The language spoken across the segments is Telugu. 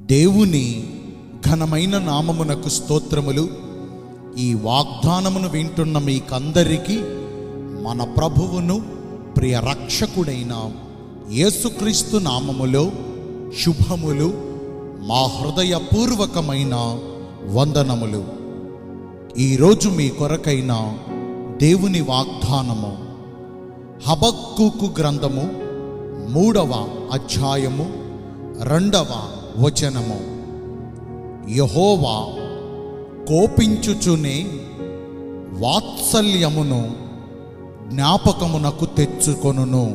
దేవుని ఘనమైన నామమునకు స్తోత్రములు ఈ వాగ్దానమును వింటున్న మీకందరికీ మన ప్రభువును ప్రియ రక్షకుడైన యేసుక్రీస్తు నామములో శుభములు మా హృదయపూర్వకమైన వందనములు ఈరోజు మీ కొరకైన దేవుని వాగ్దానము హబక్కుకు గ్రంథము మూడవ అధ్యాయము రెండవ వచనము యహోవా కోపించుచునే వాత్సల్యమును జ్ఞాపకమునకు తెచ్చుకొనును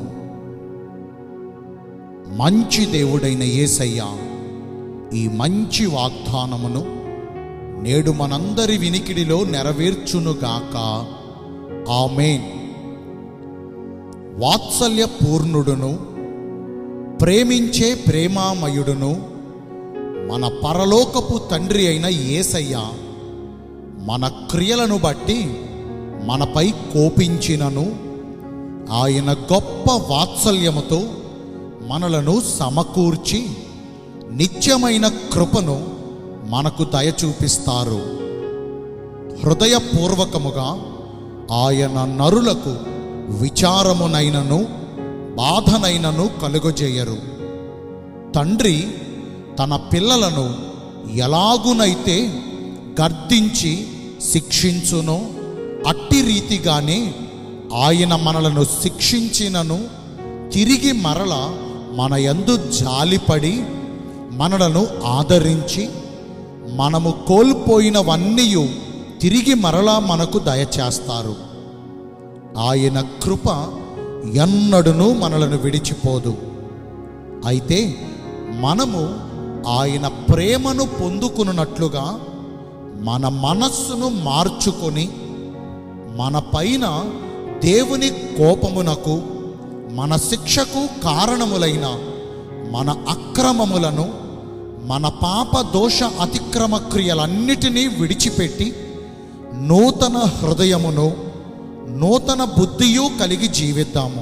మంచి దేవుడైన యేసయ్య ఈ మంచి వాగ్దానమును నేడు మనందరి వినికిడిలో నెరవేర్చునుగాక ఆమెన్ వాత్సల్య పూర్ణుడును ప్రేమించే ప్రేమామయుడును మన పరలోకపు తండ్రి అయిన యేసయ్య మన క్రియలను బట్టి మనపై కోపించినను ఆయన గొప్ప వాత్సల్యముతో మనలను సమకూర్చి నిత్యమైన కృపను మనకు దయచూపిస్తారు హృదయపూర్వకముగా ఆయన నరులకు విచారమునైనను బాధనైనను కలుగజేయరు తండ్రి తన పిల్లలను ఎలాగునైతే గర్దించి శిక్షించునో అట్టి రీతిగానే ఆయన మనలను శిక్షించినను తిరిగి మరల మన యందు జాలిపడి మనలను ఆదరించి మనము కోల్పోయినవన్నీ తిరిగి మరలా మనకు దయచేస్తారు ఆయన కృప ఎన్నడును మనలను విడిచిపోదు అయితే మనము ఆయన ప్రేమను పొందుకున్నట్లుగా మన మనస్సును మార్చుకొని మన పైన దేవుని కోపమునకు మన శిక్షకు కారణములైన మన అక్రమములను మన పాప దోష అతిక్రమ క్రియలన్నిటినీ విడిచిపెట్టి నూతన హృదయమును నూతన బుద్ధియు కలిగి జీవిద్దాము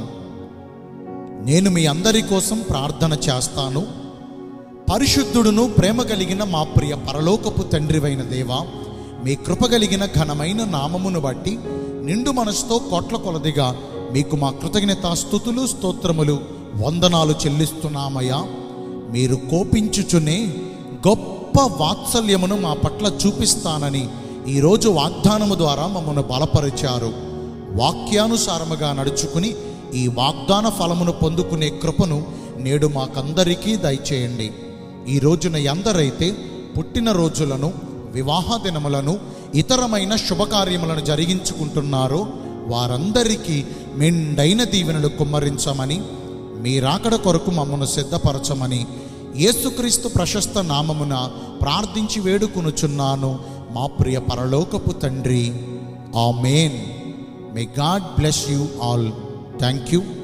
నేను మీ అందరి కోసం ప్రార్థన చేస్తాను పరిశుద్ధుడును ప్రేమ కలిగిన మా ప్రియ పరలోకపు తండ్రివైన దేవా మీ కృప కలిగిన ఘనమైన నామమును బట్టి నిండు మనసుతో కోట్ల కొలదిగా మీకు మా కృతజ్ఞత స్థుతులు స్తోత్రములు వందనాలు చెల్లిస్తున్నామయ్యా మీరు కోపించుచునే గొప్ప వాత్సల్యమును మా పట్ల చూపిస్తానని ఈరోజు వాగ్దానము ద్వారా మమ్మల్ని బలపరిచారు వాక్యానుసారముగా నడుచుకుని ఈ వాగ్దాన ఫలమును పొందుకునే కృపను నేడు మాకందరికీ దయచేయండి ఈ రోజున ఎందరైతే పుట్టినరోజులను వివాహ దినములను ఇతరమైన శుభకార్యములను జరిగించుకుంటున్నారో వారందరికీ మెండైన దీవెనలు కుమ్మరించమని మీ రాకడ కొరకు మమ్మను సిద్ధపరచమని యేసుక్రీస్తు ప్రశస్త నామమున ప్రార్థించి వేడుకొనుచున్నాను మా ప్రియ పరలోకపు తండ్రి amen may God bless you all thank you